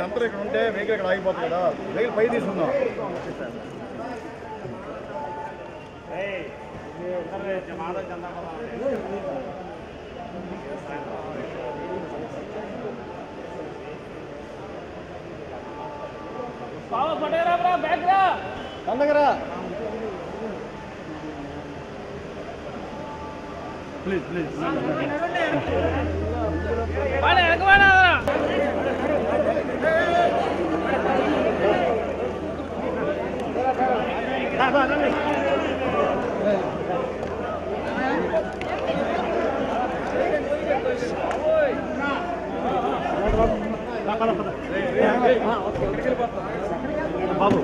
వీళ్ళందరూ ఇక్కడ ఉంటే వెహికల్ ఇక్కడ ఆగిపోతుంది కదా వెహికల్ పై తీసుకుందాం కందగరా ప్లీజ్ ప్లీజ్ బాబు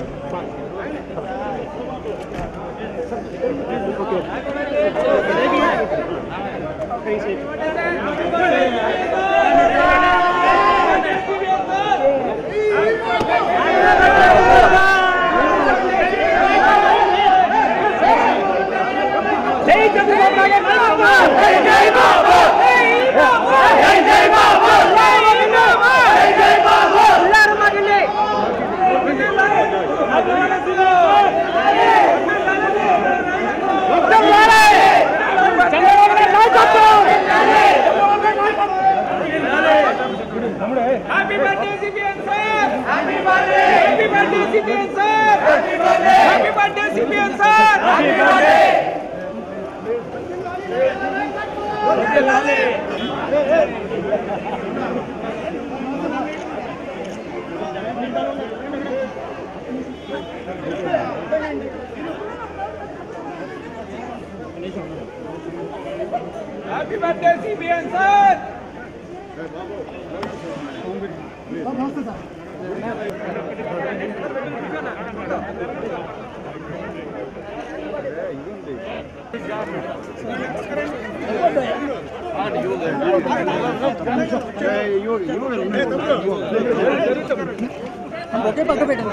Happy birthday, CPN sir! Happy birthday! Happy birthday, CPN sir! Happy birthday! Happy birthday, CPN sir! Happy birthday! Happy birthday, CPN sir! ఒకే పక్క పెట్టండి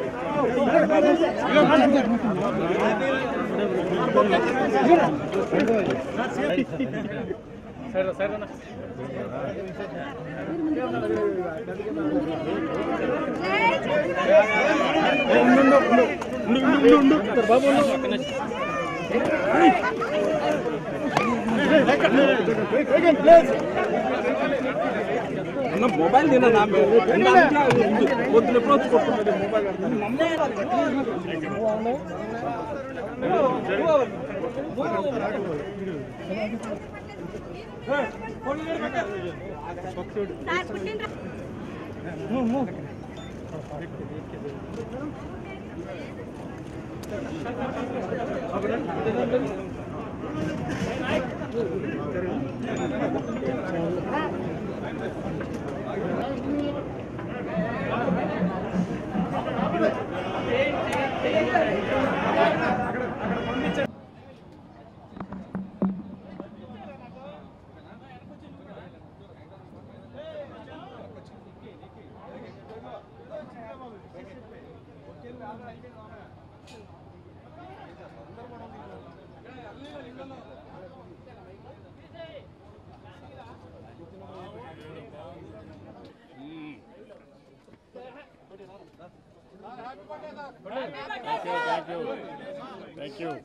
మొబైల్ తిన్నా పొద్దున ఎప్పుడో వచ్చి కొట్టుకుంటాడు మొబైల్ థ్యాంక్ యూ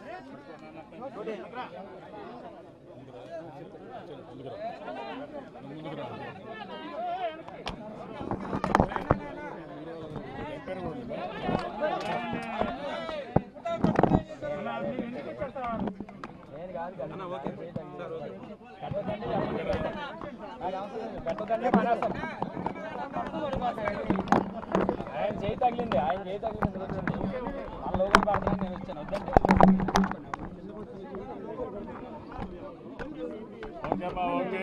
ఆయన చేయి తగిలింది ఆయన చేయి తగిలింది వద్దండి మన లోకల్ పడుతున్నాను నేను వచ్చాను వద్దండి ఓకే అమ్మా ఓకే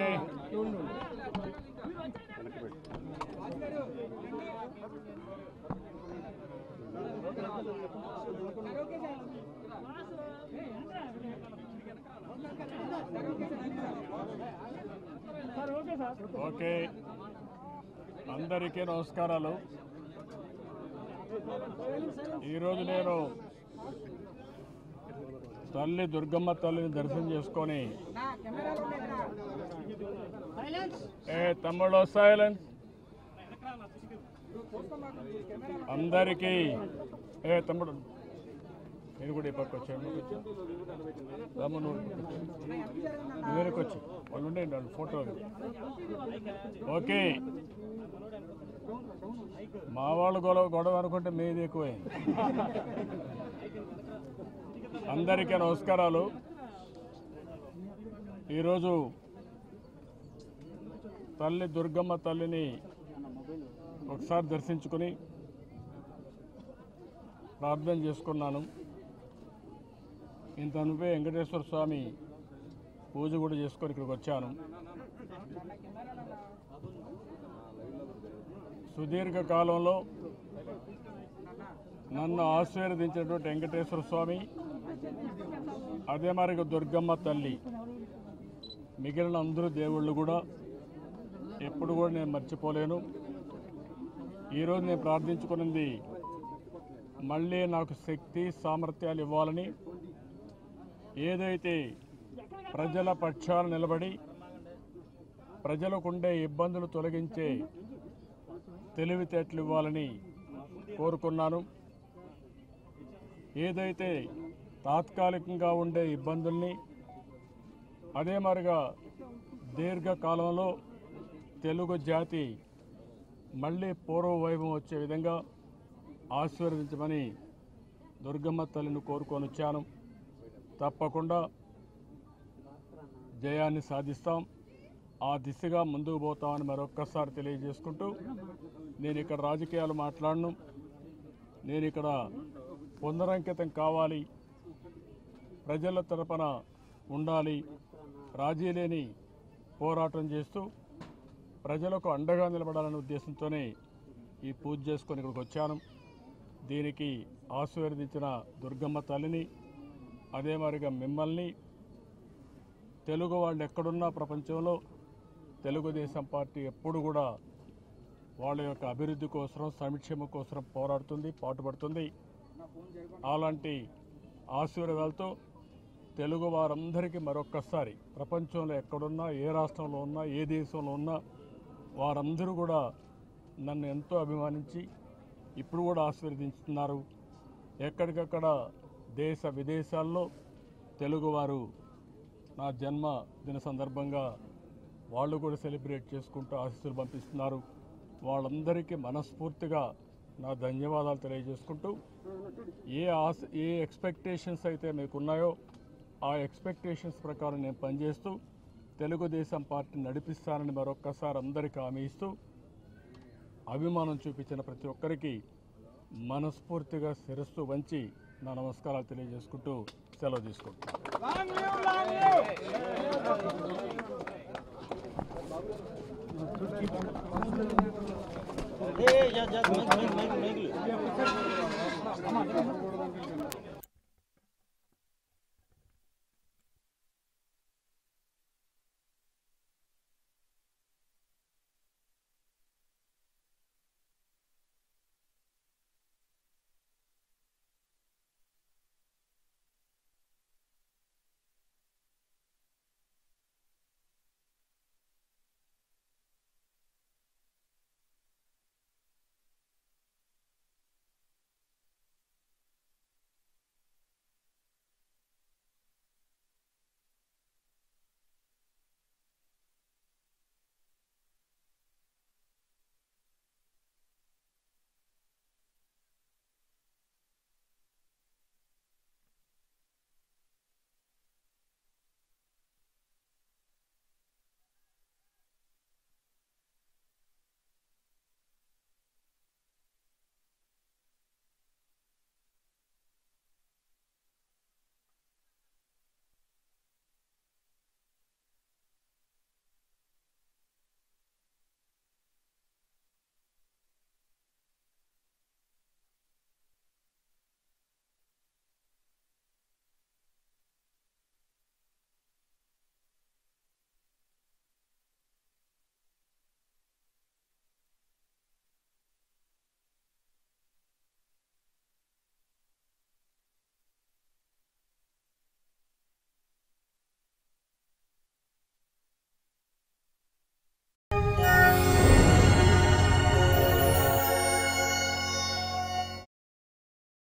ఓకే అందరికీ నమస్కారాలు ఈరోజు నేను తల్లి దుర్గమ్మ తల్లిని దర్శనం చేసుకొని ఏ తమ్ముడు సైలెన్స్ అందరికీ ఏ తమ్ముడు నేను కూడా ఈ పక్క వచ్చాను రాము నువ్వు నువ్వు వెనక్కి వచ్చి వాళ్ళు ఉండేయండి వాళ్ళు ఫోటో ఓకే మా వాళ్ళు గొడవ గొడవ అనుకుంటే మీది ఎక్కువైంది అందరికీ నమస్కారాలు ఈరోజు తల్లి దుర్గమ్మ తల్లిని ఒకసారి దర్శించుకుని ప్రార్థన చేసుకున్నాను ఇంత అనుపే వెంకటేశ్వర స్వామి పూజ కూడా చేసుకొని ఇక్కడికి వచ్చాను సుదీర్ఘ కాలంలో నన్ను ఆశీర్వదించినటువంటి వెంకటేశ్వర స్వామి అదే మరి దుర్గమ్మ తల్లి మిగిలిన అందరూ దేవుళ్ళు కూడా ఎప్పుడు కూడా నేను మర్చిపోలేను ఈరోజు నేను ప్రార్థించుకున్నది మళ్ళీ నాకు శక్తి సామర్థ్యాలు ఇవ్వాలని ఏదైతే ప్రజల పక్షాన నిలబడి ప్రజలకుండే ఇబ్బందులు తొలగించే తెలివితేటలు ఇవ్వాలని కోరుకున్నాను ఏదైతే తాత్కాలికంగా ఉండే ఇబ్బందుల్ని అదే మరిగా దీర్ఘకాలంలో తెలుగు జాతి మళ్ళీ పూర్వ వైభవం వచ్చే విధంగా ఆశీర్వదించమని దుర్గమ్మ తల్లిని కోరుకొని వచ్చాను తప్పకుండా జయాన్ని సాధిస్తాం ఆ దిశగా ముందుకు పోతామని మరొక్కసారి తెలియజేసుకుంటూ నేను ఇక్కడ రాజకీయాలు మాట్లాడను నేను ఇక్కడ పునరంకితం కావాలి ప్రజల తరపున ఉండాలి రాజీ లేని పోరాటం చేస్తూ ప్రజలకు అండగా నిలబడాలనే ఉద్దేశంతోనే ఈ పూజ చేసుకొని ఇక్కడికి వచ్చాను దీనికి ఆశీర్వదించిన దుర్గమ్మ తల్లిని అదే మరిగా మిమ్మల్ని తెలుగు వాళ్ళు ఎక్కడున్నా ప్రపంచంలో తెలుగుదేశం పార్టీ ఎప్పుడు కూడా వాళ్ళ యొక్క అభివృద్ధి కోసం సంక్షేమం కోసం పోరాడుతుంది పాటుపడుతుంది అలాంటి ఆశీర్వాదాలతో తెలుగు వారందరికీ మరొక్కసారి ప్రపంచంలో ఎక్కడున్నా ఏ రాష్ట్రంలో ఉన్నా ఏ దేశంలో ఉన్నా వారందరూ కూడా నన్ను ఎంతో అభిమానించి ఇప్పుడు కూడా ఆశీర్వదించుతున్నారు ఎక్కడికక్కడ దేశ విదేశాల్లో తెలుగువారు నా జన్మ దిన సందర్భంగా వాళ్ళు కూడా సెలబ్రేట్ చేసుకుంటూ ఆశీస్సులు పంపిస్తున్నారు వాళ్ళందరికీ మనస్ఫూర్తిగా నా ధన్యవాదాలు తెలియజేసుకుంటూ ఏ ఆశ ఏ ఎక్స్పెక్టేషన్స్ అయితే మీకు ఉన్నాయో ఆ ఎక్స్పెక్టేషన్స్ ప్రకారం నేను పనిచేస్తూ తెలుగుదేశం పార్టీ నడిపిస్తానని మరొక్కసారి అందరికీ హామీ ఇస్తూ అభిమానం చూపించిన ప్రతి ఒక్కరికి మనస్ఫూర్తిగా శిరస్సు వంచి నా నమస్కారాలు తెలియజేసుకుంటూ సెలవు తీసుకుంటున్నాను Long live, long live! Hey, just, just make, make, make, make.